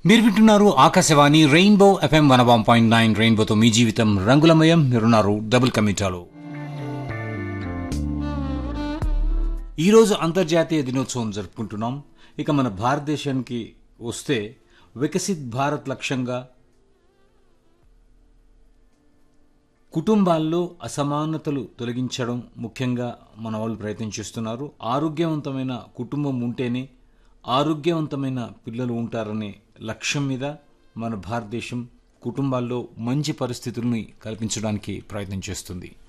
మీరు వింటున్నారు Akashvani Rainbow FM one one point nine రెయిన్బోతో మీ జీవితం రంగులమయం మీరున్నారు డబుల్ కమిటాలో ఈరోజు అంతర్జాతీయ దినోత్సవం జరుపుకుంటున్నాం ఇక మన భారతదేశానికి వస్తే వికసిత్ భారత్ లక్ష్యంగా కుటుంబాల్లో అసమానతలు తొలగించడం ముఖ్యంగా మన వాళ్ళు ప్రయత్నం చేస్తున్నారు ఆరోగ్యవంతమైన కుటుంబం ఉంటేనే ఆరోగ్యవంతమైన పిల్లలు ఉంటారనే లక్ష్యం మీద మన భారతదేశం కుటుంబాల్లో మంచి పరిస్థితుల్ని కల్పించడానికి ప్రయత్నం చేస్తుంది